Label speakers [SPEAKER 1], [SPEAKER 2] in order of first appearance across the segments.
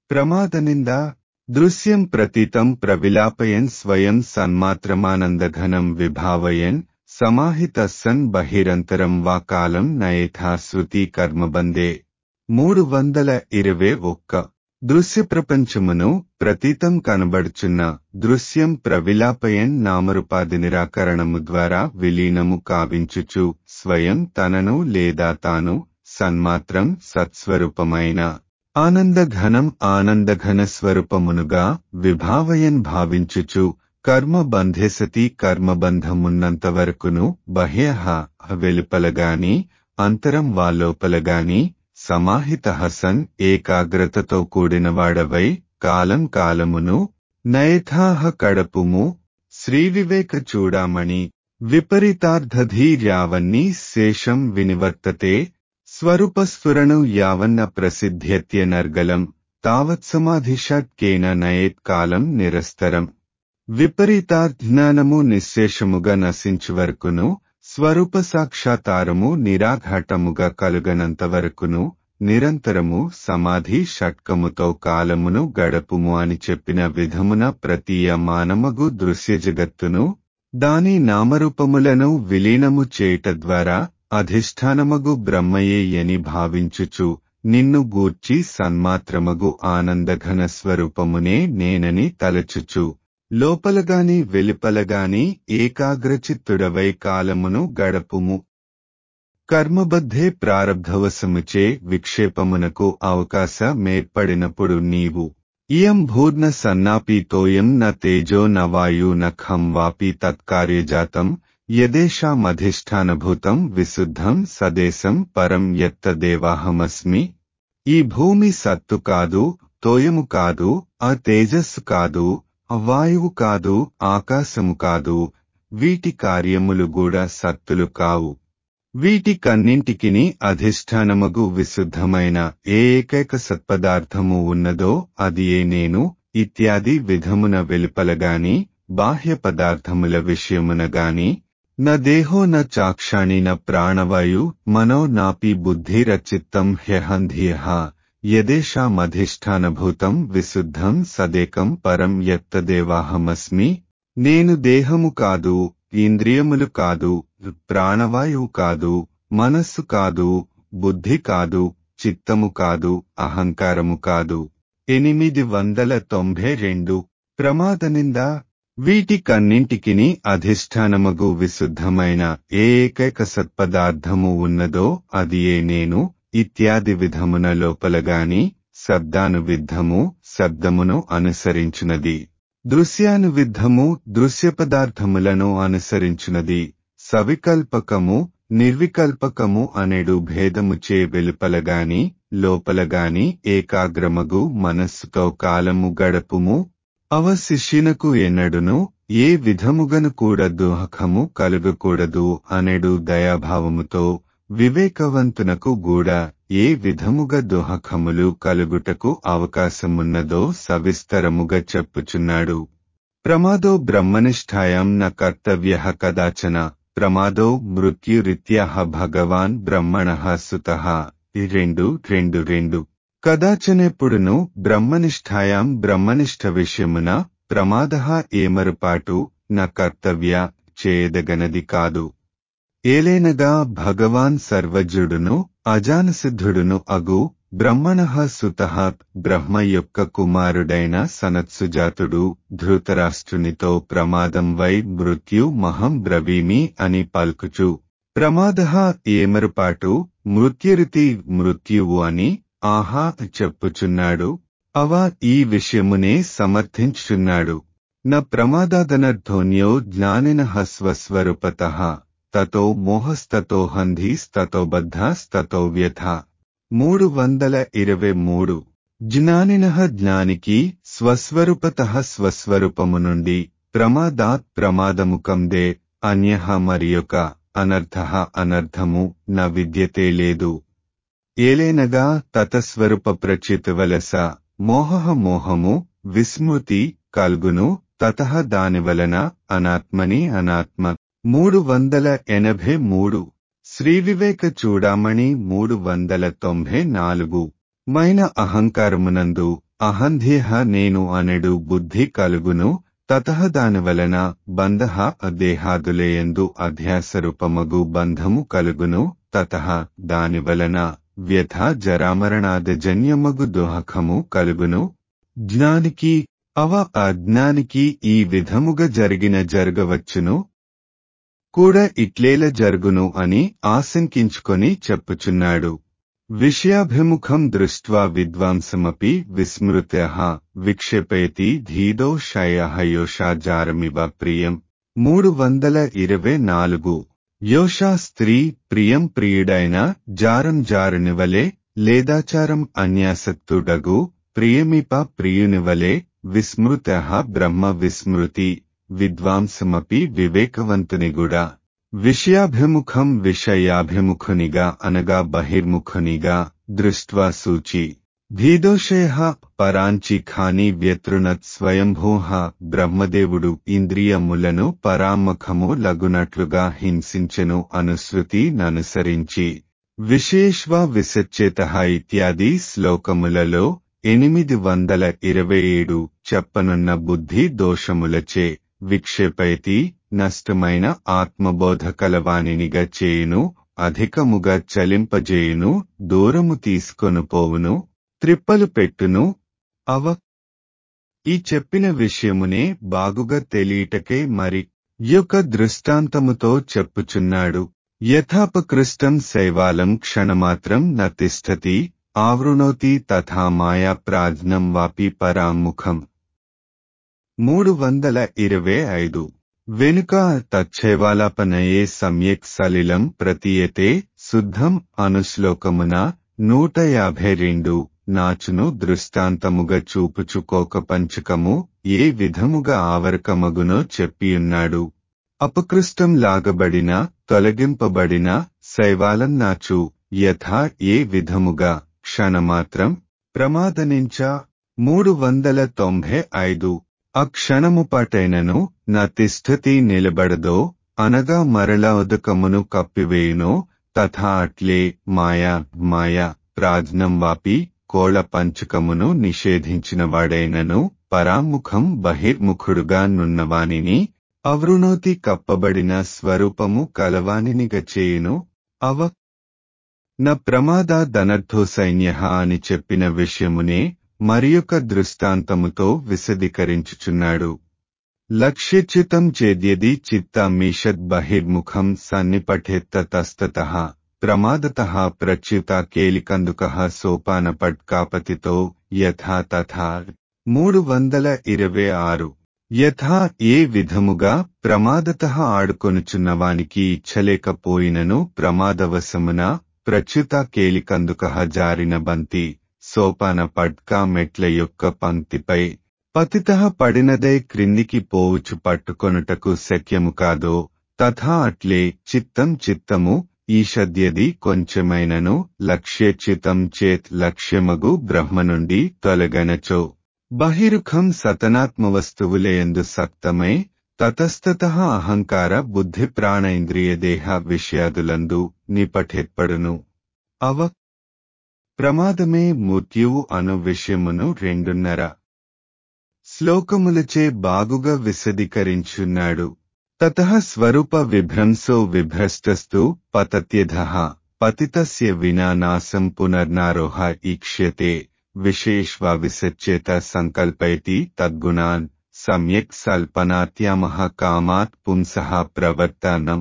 [SPEAKER 1] ప్రమాదనింద దృశ్యం ప్రతీతం ప్రవిలాపయన్ స్వయం సన్మాత్రమానందఘనం విభావయన్ సమాహిత సన్ బహిరంతరం వా కాలం నయథా శృతి కర్మబందే మూడు వందల ఇరవై ఒక్క దృశ్య ప్రపంచమును ప్రతీతం కనబడుచున్న దృశ్యం ప్రవిలాపయన్ నామరూపాది నిరాకరణము ద్వారా విలీనము కావించుచు స్వయం తనను లేదా తాను సన్మాత్రం సత్స్వరూపమైన ఆనందఘనం ఆనందఘన స్వరూపమునుగా విభావయన్ భావించుచు కర్మ బంధేసతి కర్మబంధమున్నంత వరకును బహ్యః వెలుపలగాని అంతరం వాలోపలగాని సమాహిత హసన్ ఏకాగ్రతతో కూడినవాడవై కాలం కాలమును నయథాహ కడపుము శ్రీవివేక చూడామణి విపరీతార్థధీర్యావన్నీ శేషం వినివర్తతే స్వరూపస్ఫురణు యావన్న ప్రసిద్ధ్యత్యనర్గలం తావత్సమాధిషట్కేన నయేత్ కాలం నిరస్తరం విపరీతాజ్ఞానము నిశ్శేషముగా నశించు వరకును స్వరూప సాక్షాతారము నిరాఘాటముగా కలుగనంత వరకును నిరంతరము సమాధి షట్కముతో కాలమును గడపుము అని చెప్పిన విధమున ప్రతీయ మానమగు దృశ్య జగత్తును దాని నామరూపములను విలీనము చేయుట ద్వారా అధిష్టానమగు బ్రహ్మయే యని భావించుచు నిన్ను గూర్చి సన్మాత్రమగు ఆనందఘన స్వరూపమునే నేనని తలచుచు లోపలగాని వెలుపలగాని ఏకాగ్రచిత్తుడవై కాలమును గడపుము కర్మబద్ధే ప్రారబ్ధవశముచే విక్షేపమునకు అవకాశమేర్పడినప్పుడు నీవు ఇయం భూర్ణ సన్నాపీతోయం న తేజో న వాయు న ఖం వాపి తత్కార్యజాతం యదేషామధిష్టానభూతం విశుద్ధం సదేశం పరం యత్త దేవాహమస్మి ఈ భూమి సత్తు కాదు తోయము కాదు ఆ తేజస్సు కాదు వాయువు కాదు ఆకాశము కాదు వీటి కార్యములు కూడా సత్తులు కావు వీటి కన్నింటికిని అధిష్టానమగు విశుద్ధమైన ఏ ఏకైక సత్పదార్థము ఉన్నదో అది ఏ నేను ఇత్యాది విధమున వెలుపలగాని బాహ్య పదార్థముల విషయమునగాని న దేహో న చాక్షాణి న ప్రాణవాయు మనో నాపి బుద్ధిరచిత్తం హ్యహంధ్యః యదేషామధిష్టానభూతం విశుద్ధం సదేకం పరం యత్తదేవాహమస్మి నేను దేహము కాదు ఇంద్రియములు కాదు ప్రాణవాయువు కాదు మనస్సు కాదు బుద్ధి కాదు చిత్తము కాదు అహంకారము కాదు ఎనిమిది వందల తొంభై రెండు ప్రమాదనింద వీటి కన్నింటికిని అధిష్టానమగు విశుద్ధమైన ఏ ఏకైక సత్పదార్థము ఉన్నదో అది ఏ నేను ఇత్యాది విధమున లోపలగాని శబ్దానువిద్ధము శబ్దమును అనుసరించునది దృశ్యానువిద్ధము దృశ్య పదార్థములను అనుసరించునది సవికల్పకము నిర్వికల్పకము అనేడు భేదముచే వెలుపలగాని లోపలగాని ఏకాగ్రమగు మనస్సుతో కాలము గడపుము అవశిష్యునకు ఎన్నడును ఏ విధముగను కూడా దుహకము కలుగకూడదు అనేడు దయాభావముతో వివేకవంతునకు కూడా ఏ విధముగా దుహకములు కలుగుటకు అవకాశమున్నదో సవిస్తరముగా చెప్పుచున్నాడు ప్రమాదో బ్రహ్మనిష్టాయాం న కర్తవ్య కదాచన ప్రమాదో మృత్యురీత్యా భగవాన్ బ్రహ్మణ సుత రెండు రెండు రెండు కదాచనెప్పుడును బ్రహ్మనిష్టాయాం బ్రహ్మనిష్ట విషయమున ప్రమాద ఏమరుపాటు న కర్తవ్య చేయదగనది కాదు ఏలేనగా భగవాన్ సర్వజ్ఞుడును అజానసిద్ధుడును అగు బ్రహ్మణ సుత బ్రహ్మ యొక్క కుమారుడైన సనత్సుజాతుడు ధృతరాష్ట్రునితో ప్రమాదం వై మృత్యు మహం బ్రవీమి అని పల్కుచు ప్రమాద ఏమరుపాటు మృత్యురితి మృత్యువు అని ఆహా చెప్పుచున్నాడు అవ ఈ విషయమునే సమర్థించుచున్నాడు న ప్రమాదాదనర్ధోన్యో జ్ఞానిన స్వస్వరూపత తతో మోహస్తతో హంధీస్తతో బద్ధాస్తతో వ్యథ మూడు వందల ఇరవై మూడు జ్ఞానిన జ్ఞానికి స్వస్వరూపత స్వస్వరూపము నుండి ప్రమాదాత్ ప్రమాదముకందే అన్య మరియొక అనర్థ అనర్థము న విద్యతే లేదు ఏలేనగా తతస్వరూప ప్రచితవలస మోహ మోహము విస్మృతి కల్గును తత దానివలన అనాత్మని అనాత్మ మూడు వందల ఎనభై మూడు శ్రీవివేక చూడామణి మూడు వందల తొంభై నాలుగు మైన అహంకారమునందు అహంధ్యేహ నేను అనెడు బుద్ధి కలుగును తతః దానివలన బంధ దేహాదులేయందు అధ్యాసరూపమగు బంధము కలుగును తతః దానివలన వ్యథ జరామరణాదజన్యమగు దోహకము కలుగును జ్ఞానికి అవ అజ్ఞానికి ఈ విధముగా జరిగిన జరగవచ్చును కూడా ఇట్లేల జరుగును అని ఆశంకించుకొని చెప్పుచున్నాడు విషయాభిముఖం దృష్ట్వా విద్వాంసమపి విస్మృత్య విక్షేపయతి ధీదో శయహయోషాజారమివ ప్రియం మూడు వందల ఇరవై నాలుగు యోషా స్త్రీ ప్రియం ప్రియుడైన జారం జారునివలే లేదాచారం అన్యాసక్తుడగు ప్రియమిప ప్రియునివలే విస్మృత బ్రహ్మ విస్మృతి విద్వాంసమపి వివేకవంతునిగుడా విషయాభిముఖం విషయాభిముఖునిగా అనగా బహిర్ముఖునిగా దృష్ట్వా సూచి భీదోషయ పరాంచి ఖాని వ్యతృణత్ స్వయంభూహ బ్రహ్మదేవుడు ఇంద్రియములను పరాముఖము లగునట్లుగా హింసించెను అనుశృతి ననుసరించి విశేష్వ విసచ్చేత ఇత్యాది శ్లోకములలో ఎనిమిది వందల ఇరవై ఏడు చెప్పనున్న బుద్ధి దోషములచే విక్షేపైతి నష్టమైన ఆత్మబోధ కలవానినిగా చేయును అధికముగా చలింపజేయును దూరము తీసుకొను పోవును త్రిప్పలు పెట్టును అవ ఈ చెప్పిన విషయమునే బాగుగా తెలియటకే మరి యొక్క దృష్టాంతముతో చెప్పుచున్నాడు యథాపకృష్టం శైవాలం క్షణమాత్రం న తిష్టతి ఆవృణోతి తథా మాయా ప్రాజ్ఞం వాపి పరాముఖం మూడు వందల ఇరవై ఐదు వెనుక తచ్చైవాలాపనయే సమ్యక్ సలిలం ప్రతీయతే శుద్ధం అనుశ్లోకమున నూట యాభై రెండు నాచును దృష్టాంతముగా చూపుచుకోక పంచకము ఏ విధముగా ఆవరకమగునో చెప్పియున్నాడు అపకృష్టం లాగబడిన తొలగింపబడిన శైవాలం నాచు యథా ఏ విధముగా క్షణమాత్రం ప్రమాదనించా మూడు వందల తొంభై ఐదు అక్షణము పాటైనను నా తిష్టతి నిలబడదో అనగా మరల ఉదకమును కప్పివేయునో తథా అట్లే మాయా మాయా ప్రాజ్ఞం వాపి కోళ పంచకమును నిషేధించిన వాడైనను పరాముఖం బహిర్ముఖుడుగా నున్నవానిని అవృణోతి కప్పబడిన స్వరూపము కలవానినిగా చేయును అవ న ప్రమాద ధనర్థో సైన్య అని చెప్పిన విషయమునే మరియొక దృష్టాంతముతో విశదీకరించుచున్నాడు లక్ష్యచ్యుతం చేద్యది చిత్తమీషద్ బహిర్ముఖం సన్నిపఠేత్తస్తత ప్రమాదత ప్రచ్యుత కేలికందుక సోపానపట్కాపతితో యథా తథా మూడు వందల ఇరవై ఆరు యథా ఏ విధముగా ప్రమాదత ఆడుకొనుచున్నవానికి ఇచ్చలేకపోయినను ప్రమాదవశమున ప్రచ్యుత కేలికందుక జారిన బంతి సోపాన పట్కా మెట్ల యొక్క పంక్తిపై పతిత పడినదై క్రిందికి పోవుచు పట్టుకొనుటకు శక్యము కాదో తథా అట్లే చిత్తం చిత్తము ఈషద్యది కొంచెమైనను లక్ష్యచ్యుతం చేత్ లక్ష్యమగు బ్రహ్మ నుండి తొలగనచో బహిరుఖం సతనాత్మ వస్తువులేయందు సక్తమై తతస్తత అహంకార బుద్ధి ప్రాణ ఇంద్రియ దేహ విషయాదులందు నిపఠేత్పడును అవ ప్రమాదమే మృత్యువు అను విషయమును రెండున్నర శ్లోకములచే బాగుగా విశదీకరించున్నాడు తత స్వరూప విభ్రంశో విభ్రష్టస్తు పతత్యధ పతితస్య వినా నాశం పునర్నారోహ ఈక్ష్యతే విశేష్వ విసచ్చేత సంకల్పయతి తద్గుణాన్ సమ్యక్ సల్పనాత్యామహ కామాత్ పుంసః ప్రవర్తనం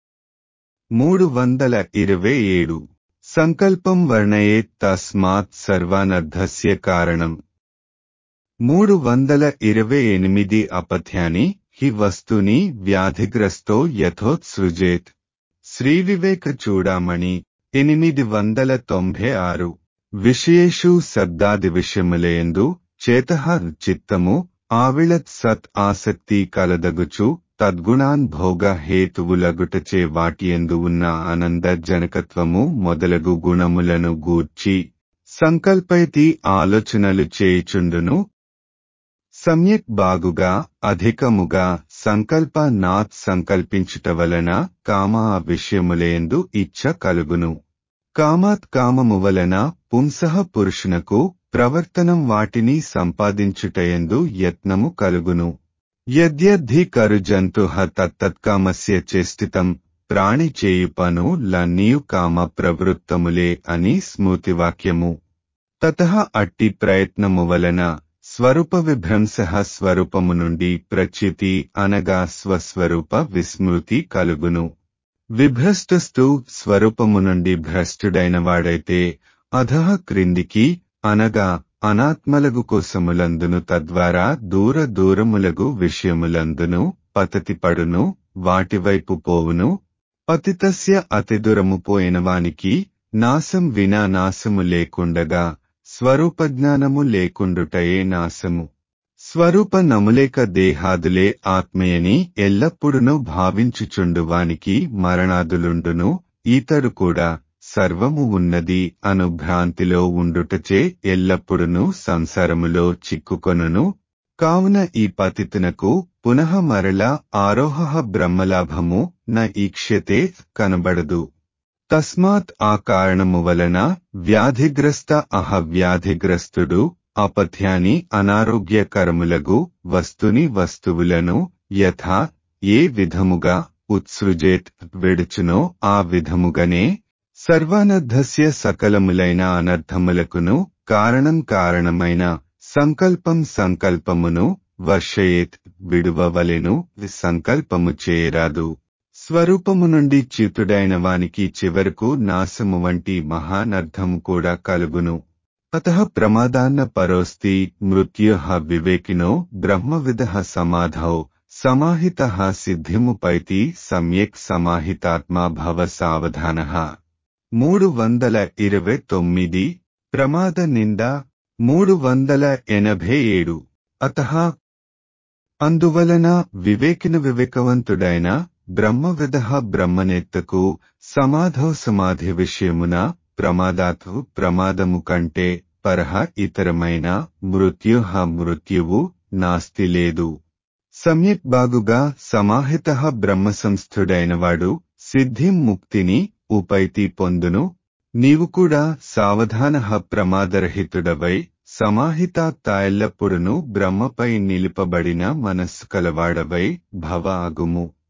[SPEAKER 1] మూడు వందల ఇరవై ఏడు సంకల్పం వర్ణయేత్ తస్మాత్ సర్వానర్థస్య కారణం మూడు వందల ఇరవై ఎనిమిది అపథ్యాని హి వస్తుని వ్యాధిగ్రస్తో యథోత్సృజేత్ శ్రీ వివేక చూడామణి ఎనిమిది వందల తొంభై ఆరు విషయేషు శబ్దాది విషయములేందు చేత చిత్తము ఆవిళత్ సత్ ఆసక్తి కలదగుచు తద్గుణాన్ భోగ హేతువులగుటచే వాటియందు ఉన్న ఆనంద జనకత్వము మొదలగు గుణములను గూర్చి సంకల్పైతి ఆలోచనలు చేయుచుండును సమ్యక్ బాగుగా అధికముగా సంకల్ప నాత్ సంకల్పించుట వలన కామ ఆ విషయములేందు ఇచ్చ కలుగును కామాత్ కామము వలన పుంసః పురుషునకు ప్రవర్తనం వాటిని సంపాదించుటయందు యత్నము కలుగును యద్యద్ధి కరు జంతుహ తత్తత్కామస్య చేష్టితం ప్రాణి చేయు పను లన్నీయు కామ ప్రవృత్తములే అని స్మృతివాక్యము తత అట్టి ప్రయత్నము వలన స్వరూప విభ్రంశ స్వరూపము నుండి ప్రచ్యుతి అనగా స్వస్వరూప విస్మృతి కలుగును విభ్రష్టస్తు స్వరూపము నుండి భ్రష్టుడైన వాడైతే అధః క్రిందికి అనగా అనాత్మలగు కోసములందును తద్వారా దూర దూరములగు విషయములందును పతతిపడును వాటివైపు పోవును పతితస్య అతిదూరము పోయినవానికి నాశం వినా నాశము లేకుండగా స్వరూపజ్ఞానము లేకుండుటయే నాశము స్వరూప నములేక దేహాదులే ఆత్మయని ఎల్లప్పుడునూ భావించుచుండువానికి మరణాదులుండును ఈతడు కూడా సర్వము ఉన్నది అను భ్రాంతిలో ఉండుటచే ఎల్లప్పుడునూ సంసారములో చిక్కుకొనును కావున ఈ పతితునకు పునః మరల ఆరోహ బ్రహ్మలాభము న ఈక్ష్యతే కనబడదు తస్మాత్ ఆ కారణము వలన వ్యాధిగ్రస్త అహ వ్యాధిగ్రస్తుడు అపథ్యాని అనారోగ్యకరములగు వస్తుని వస్తువులను యథా ఏ విధముగా ఉత్సృజేత్ విడుచునో ఆ విధముగనే సర్వానర్థస్య సకలములైన అనర్థములకును కారణం కారణమైన సంకల్పం సంకల్పమును వర్షయేత్ విడువవలెను సంకల్పము చేయరాదు స్వరూపము నుండి చ్యుతుడైన వానికి చివరకు నాశము వంటి మహానర్థము కూడా కలుగును అత ప్రమాదాన్న పరోస్తి మృత్యు వివేకినో బ్రహ్మవిద సమాధౌ సమాహిత సిద్ధిముపైతి సమ్యక్ సమాహితాత్మా భవ సావధాన మూడు వందల ఇరవై తొమ్మిది ప్రమాద నింద మూడు వందల ఎనభై ఏడు అత అందువలన వివేకిన వివేకవంతుడైన బ్రహ్మవిద బ్రహ్మనేత్తకు సమాధౌ సమాధి విషయమున ప్రమాదాతు ప్రమాదము కంటే పరహ ఇతరమైన మృత్యుహ మృత్యువు నాస్తి లేదు సమ్యక్ బాగుగా సమాహిత బ్రహ్మ సంస్థుడైనవాడు సిద్ధిం ముక్తిని ఉపైతి పొందును నీవు కూడా సావధాన ప్రమాదరహితుడవై సమాహితాత్త ఎల్లప్పుడును బ్రహ్మపై నిలిపబడిన మనస్సు కలవాడవై భవ అగుము